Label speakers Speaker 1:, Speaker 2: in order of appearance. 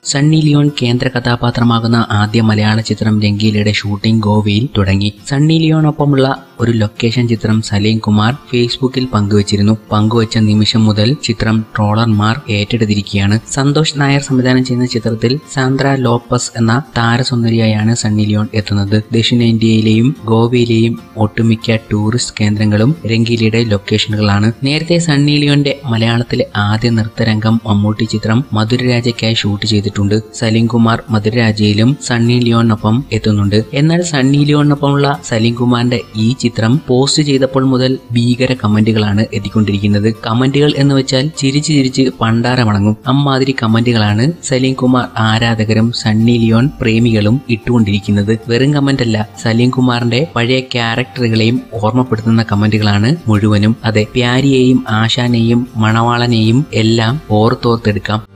Speaker 1: Sunny Leon കേന്ദ്ര കഥാപാത്രമാകുന്ന ആദ്യ മലയാള ചിത്രം രംഗീലയുടെ ഷൂട്ടിംഗ് ഗോവയിൽ തുടങ്ങി സണ്ണി ലിയോണൊപ്പമുള്ള ഒരു ലൊക്കേഷൻ ചിത്രം സലീം കുമാർ ഫേസ്ബുക്കിൽ പങ്കുവച്ചിരുന്നു പങ്കുവച്ച നിമിഷം മുതൽ ചിത്രം ട്രോളർമാർ ഏറ്റെടുത്തിരിക്കുകയാണ് സന്തോഷ് നായർ സംവിധാനം ചെയ്യുന്ന ചിത്രത്തിൽ സാന്ദ്ര ലോപ്പസ് എന്ന താരസുന്ദരിയായാണ് സണ്ണി ലിയോൺ എത്തുന്നത് ദക്ഷിണേന്ത്യയിലെയും ഗോവയിലെയും ഒട്ടുമിക്ക ടൂറിസ്റ്റ് കേന്ദ്രങ്ങളും രംഗീലയുടെ ലൊക്കേഷനുകളാണ് നേരത്തെ സണ്ണി ലിയോന്റെ മലയാളത്തിലെ ആദ്യ നൃത്തരംഗം മമ്മൂട്ടി ചിത്രം മധുരരാജയ്ക്കായി ഷൂട്ട് ചെയ്തിട്ടുണ്ട് സലീം കുമാർ മധുരരാജയിലും സണ്ണി ലിയോണിനൊപ്പം എത്തുന്നുണ്ട് എന്നാൽ സണ്ണി ലിയോണിനൊപ്പമുള്ള സലീം കുമാറിന്റെ ഈ ചിത്രം പോസ്റ്റ് ചെയ്തപ്പോൾ മുതൽ ഭീകര കമന്റുകളാണ് എത്തിക്കൊണ്ടിരിക്കുന്നത് കമന്റുകൾ എന്ന് വെച്ചാൽ ചിരിച്ച് ചിരിച്ച് പണ്ടാരമടങ്ങും അമ്മാതിരി കമന്റുകളാണ് സലീം കുമാർ ആരാധകരും സണ്ണി ലിയോൺ പ്രേമികളും ഇട്ടുകൊണ്ടിരിക്കുന്നത് വെറും കമന്റ് അല്ല സലീം കുമാറിന്റെ പഴയ ക്യാരക്ടറുകളെയും ഓർമ്മപ്പെടുത്തുന്ന കമന്റുകളാണ് മുഴുവനും അതെ പ്യാരിയെയും ആശാനെയും മണവാളനെയും എല്ലാം ഓർത്തോർത്തെടുക്കാം